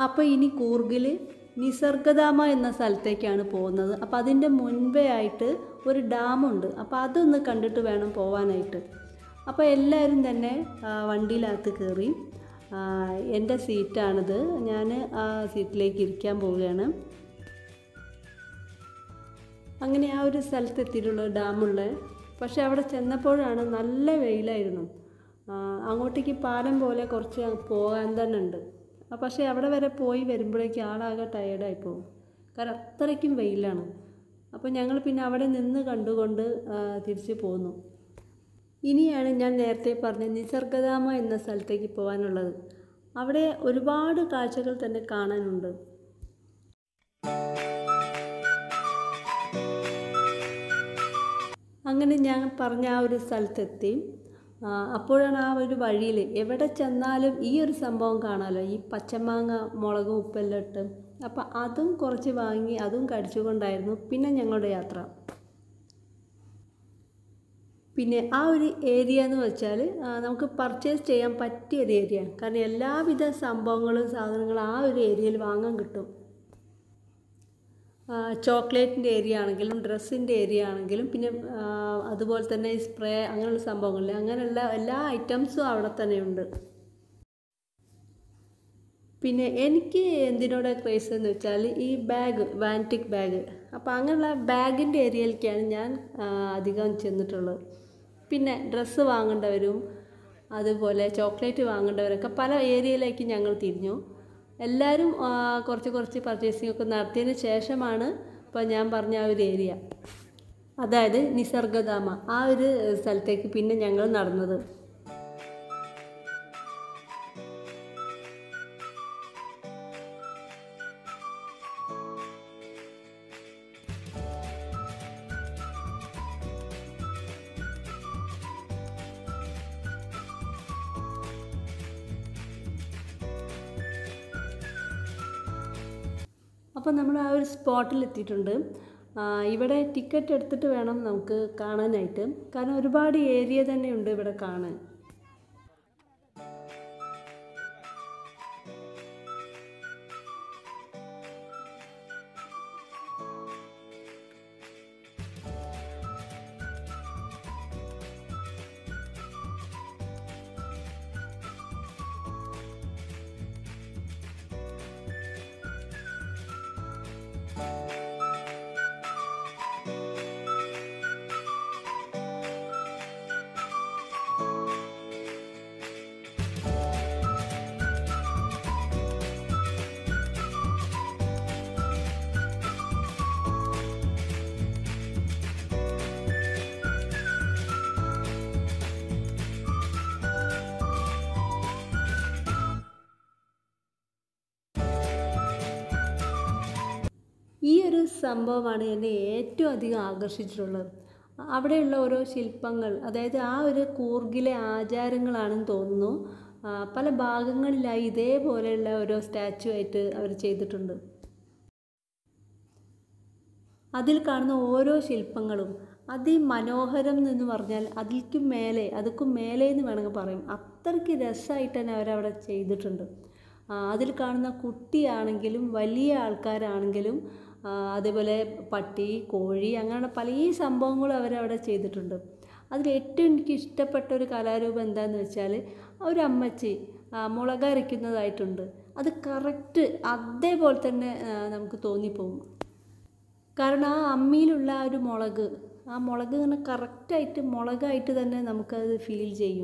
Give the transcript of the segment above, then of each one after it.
അപ്പോൾ ഇനി കൂർഗിൽ നിസർഗധാമ എന്ന സ്ഥലത്തേക്കാണ് പോകുന്നത് അപ്പോൾ അതിൻ്റെ മുൻപേ ആയിട്ട് ഒരു ഡാമുണ്ട് അപ്പോൾ അതൊന്ന് കണ്ടിട്ട് വേണം പോവാനായിട്ട് അപ്പോൾ എല്ലാവരും തന്നെ ആ, വണ്ടിയിനകത്ത് കയറി ആ, എൻ്റെ സീറ്റാണിത് ഞാൻ ആ സീറ്റിലേക്ക് ഇരിക്കാൻ പോവുകയാണ് അങ്ങനെ ആ ഒരു സ്ഥലത്ത് എത്തിയിട്ടുള്ള ഡാമുള്ള പക്ഷേ അവിടെ ചെന്നപ്പോഴാണ് നല്ല വെയിലായിരുന്നു ആ, അങ്ങോട്ടേക്ക് പാലം പോലെ കുറച്ച് പോകാൻ തന്നെ ഉണ്ട് ആ, പക്ഷേ അവിടെ വരെ പോയി വരുമ്പോഴേക്കും ആളാകെ ടയേർഡായി പോകും കാരണം അത്രയ്ക്കും വെയിലാണ് അപ്പോൾ ഞങ്ങൾ പിന്നെ അവിടെ നിന്ന് കണ്ടുകൊണ്ട് ആ, തിരിച്ച് പോന്നു ഇനിയാണ് ഞാൻ നേരത്തെ പറഞ്ഞ നിസർഗധാമ എന്ന സ്ഥലത്തേക്ക് പോകാനുള്ളത് അവിടെ ഒരുപാട് കാഴ്ചകൾ തന്നെ കാണാനുണ്ട് അങ്ങനെ ഞാൻ പറഞ്ഞ ആ ഒരു സ്ഥലത്തെത്തി ആ, അപ്പോഴാണ് ആ ഒരു വഴിയിൽ എവിടെ ചെന്നാലും ഈ ഒരു സംഭവം കാണാമല്ലോ ഈ പച്ചമാങ്ങ മുളകും ഉപ്പെല്ലാം ഇട്ട് അപ്പം അതും കുറച്ച് വാങ്ങി അതും കടിച്ചുകൊണ്ടായിരുന്നു പിന്നെ ഞങ്ങളുടെ യാത്ര പിന്നെ ആ ഒരു ഏരിയ എന്ന് വെച്ചാൽ ആ, നമുക്ക് പർച്ചേസ് ചെയ്യാൻ പറ്റിയ ഒരു ഏരിയ കാരണം എല്ലാവിധ സംഭവങ്ങളും സാധനങ്ങളും ആ ഒരു ഏരിയയിൽ വാങ്ങാൻ കിട്ടും ചോക്ലേറ്റിൻ്റെ ഏരിയ ആണെങ്കിലും ഡ്രസ്സിൻ്റെ ഏരിയ ആണെങ്കിലും പിന്നെ ആ, അതുപോലെ തന്നെ ഈ സ്പ്രേ അങ്ങനെയുള്ള സംഭവങ്ങളില്ലേ അങ്ങനെയുള്ള എല്ലാ ഐറ്റംസും അവിടെ തന്നെ ഉണ്ട് പിന്നെ എനിക്ക് എന്തിനോട് ക്രേസ് എന്ന് വെച്ചാൽ ഈ ബാഗ് വാൻറ്റിക് ബാഗ് അപ്പോൾ അങ്ങനെയുള്ള ബാഗിൻ്റെ ഏരിയയിലേക്കാണ് ഞാൻ ആ, അധികം ചെന്നിട്ടുള്ളത് പിന്നെ ഡ്രസ്സ് വാങ്ങേണ്ടവരും അതുപോലെ ചോക്ലേറ്റ് വാങ്ങേണ്ടവരൊക്കെ പല ഏരിയയിലേക്ക് ഞങ്ങൾ തിരിഞ്ഞു എല്ലാവരും ആ, കുറച്ച് കുറച്ച് പർച്ചേസിംഗ് ഒക്കെ നടത്തിയതിന് ശേഷമാണ് ഇപ്പോൾ ഞാൻ പറഞ്ഞ ആ ഒരു ഏരിയ അതായത് നിസർഗധാമ ആ ഒരു സ്ഥലത്തേക്ക് പിന്നെ ഞങ്ങൾ നടന്നത് അപ്പോൾ നമ്മൾ ആ ഒരു സ്പോട്ടിൽ എത്തിയിട്ടുണ്ട് ആ, ഇവിടെ ടിക്കറ്റ് എടുത്തിട്ട് വേണം നമുക്ക് കാണാനായിട്ട് കാരണം ഒരുപാട് ഏരിയ തന്നെ ഉണ്ട് ഇവിടെ കാണാൻ ഈ ഒരു സംഭവമാണ് എന്നെ ഏറ്റവും അധികം ആകർഷിച്ചിട്ടുള്ളത് അവിടെയുള്ള ഓരോ ശില്പങ്ങൾ അതായത് ആ ഒരു കൂർഗിലെ ആചാരങ്ങളാണെന്ന് തോന്നുന്നു ആ, പല ഭാഗങ്ങളിലായി ഇതേപോലെയുള്ള ഓരോ സ്റ്റാച്ചു ആയിട്ട് അവർ ചെയ്തിട്ടുണ്ട് അതിൽ കാണുന്ന ഓരോ ശില്പങ്ങളും അതിമനോഹരം എന്ന് പറഞ്ഞാൽ അതിൽക്കും മേലെ അതുക്കും മേലെ എന്ന് വേണമെങ്കിൽ പറയും അത്രയ്ക്ക് രസമായിട്ട് തന്നെ അവരവിടെ ചെയ്തിട്ടുണ്ട് ആ, അതിൽ കാണുന്ന കുട്ടിയാണെങ്കിലും വലിയ ആൾക്കാരാണെങ്കിലും ആ, അതേപോലെ പട്ടി കോഴി അങ്ങനെ പല സംഭവങ്ങളും അവരവിടെ ചെയ്തിട്ടുണ്ട് അതിൽ ഏറ്റവും എനിക്ക് ഇഷ്ടപ്പെട്ട ഒരു കലാരൂപം എന്താണെന്ന് വെച്ചാൽ ഒരു അമ്മച്ചി ആ, മുളകരയ്ക്കുന്നതായിട്ടുണ്ട് അത് കറക്റ്റ് അതേപോലെ തന്നെ ആ, നമുക്ക് തോന്നിപ്പോകും കാരണം ആ അമ്മിയിലുള്ള ആ ഒരു മുളക് ആ മുളക് ഇങ്ങനെ കറക്റ്റായിട്ട് മുളകായിട്ട് തന്നെ നമുക്കത് ഫീൽ ചെയ്യും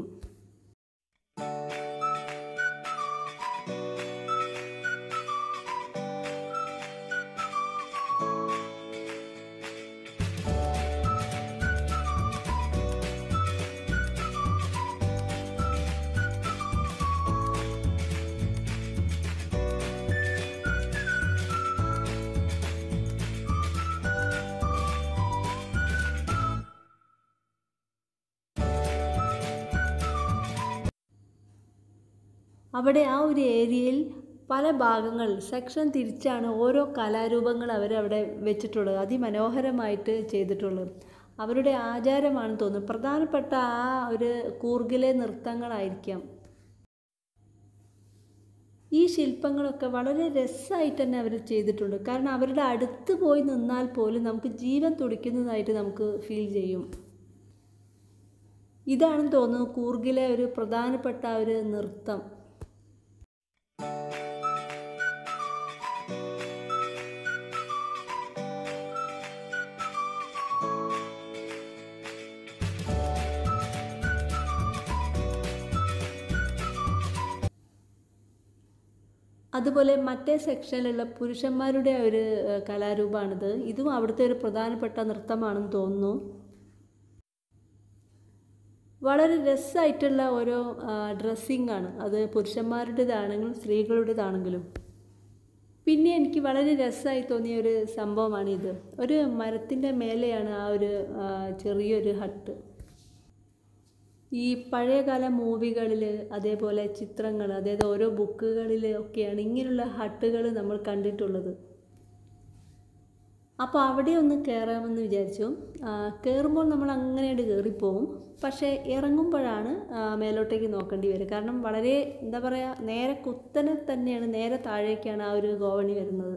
അവിടെ ആ ഒരു ഏരിയയിൽ പല ഭാഗങ്ങൾ സെക്ഷൻ തിരിച്ചാണ് ഓരോ കലാരൂപങ്ങൾ അവരവിടെ വെച്ചിട്ടുള്ളത് അതിമനോഹരമായിട്ട് ചെയ്തിട്ടുള്ളത് അവരുടെ ആചാരമാണെന്ന് തോന്നുന്നു പ്രധാനപ്പെട്ട ആ ഒരു കൂർഗിലെ നൃത്തങ്ങളായിരിക്കാം ഈ ശില്പങ്ങളൊക്കെ വളരെ രസമായിട്ട് തന്നെ അവർ ചെയ്തിട്ടുണ്ട് കാരണം അവരുടെ അടുത്ത് പോയി നിന്നാൽ പോലും നമുക്ക് ജീവൻ തുടിക്കുന്നതായിട്ട് നമുക്ക് ഫീൽ ചെയ്യും ഇതാണെന്ന് തോന്നുന്നു കൂർഗിലെ ഒരു പ്രധാനപ്പെട്ട ഒരു നൃത്തം അതുപോലെ മറ്റേ സെക്ഷനിലുള്ള പുരുഷന്മാരുടെ ഒരു ഏഹ്, കലാരൂപമാണിത് ഇതും അവിടുത്തെ ഒരു പ്രധാനപ്പെട്ട നൃത്തമാണെന്ന് തോന്നുന്നു വളരെ രസമായിട്ടുള്ള ഓരോ ഡ്രസ്സിങ് ആണ് അത് പുരുഷന്മാരുടേതാണെങ്കിലും സ്ത്രീകളുടേതാണെങ്കിലും പിന്നെ എനിക്ക് വളരെ രസമായി തോന്നിയ ഒരു സംഭവമാണിത് ഒരു മരത്തിൻ്റെ മേലെയാണ് ആ ഒരു ആ, ചെറിയൊരു ഹട്ട് ഈ പഴയകാല മൂവികളിൽ അതേപോലെ ചിത്രങ്ങൾ അതായത് ഓരോ ബുക്കുകളിൽ ഒക്കെയാണ് ഇങ്ങനെയുള്ള ഹട്ടുകൾ നമ്മൾ കണ്ടിട്ടുള്ളത് അപ്പോൾ അവിടെ ഒന്ന് കയറാമെന്ന് വിചാരിച്ചു ആ, കയറുമ്പോൾ നമ്മൾ അങ്ങനെയായിട്ട് കയറിപ്പോവും പക്ഷേ ഇറങ്ങുമ്പോഴാണ് ആ, മേലോട്ടേക്ക് നോക്കേണ്ടി വരിക കാരണം വളരെ എന്താ പറയുക നേരെ കുത്തനെ തന്നെയാണ് നേരെ താഴേക്കാണ് ആ ഒരു ഗോവണി വരുന്നത്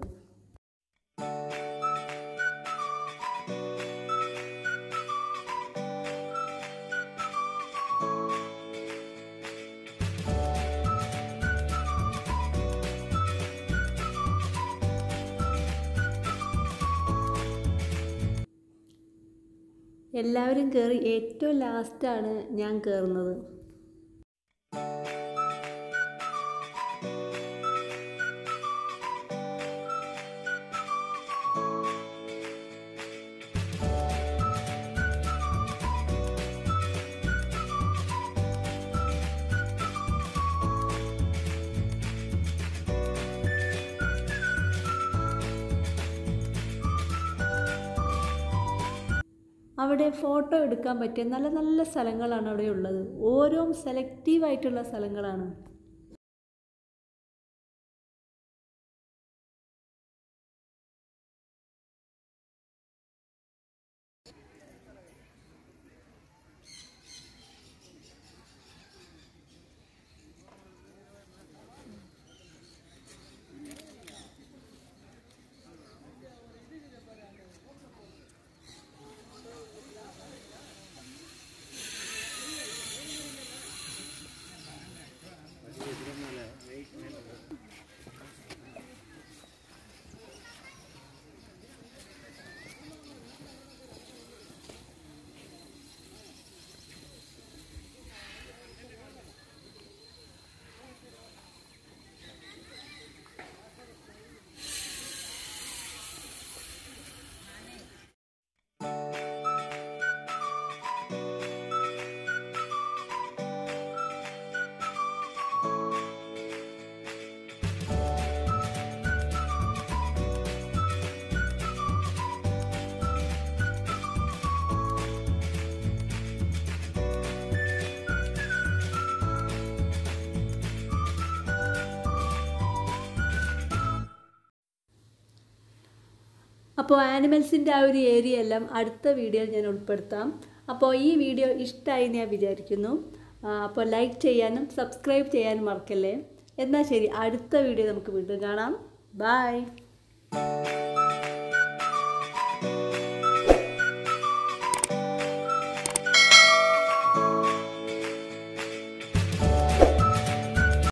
എല്ലാവരും കയറി ഏറ്റവും ലാസ്റ്റാണ് ഞാൻ കയറുന്നത് അവിടെ ഫോട്ടോ എടുക്കാൻ പറ്റിയ നല്ല നല്ല സ്ഥലങ്ങളാണ് അവിടെ ഉള്ളത് ഓരോ സെലക്റ്റീവ് ആയിട്ടുള്ള സ്ഥലങ്ങളാണ് അപ്പോൾ ആനിമൽസിൻ്റെ ആ ഒരു ഏരിയ എല്ലാം അടുത്ത വീഡിയോയിൽ ഞാൻ ഉൾപ്പെടുത്താം അപ്പോൾ ഈ വീഡിയോ ഇഷ്ടമായി ഞാൻ വിചാരിക്കുന്നു ആ, അപ്പോൾ ലൈക്ക് ചെയ്യാനും സബ്സ്ക്രൈബ് ചെയ്യാനും മറക്കല്ലേ എന്നാൽ ശരി അടുത്ത വീഡിയോ നമുക്ക് വീണ്ടും കാണാം ബായ്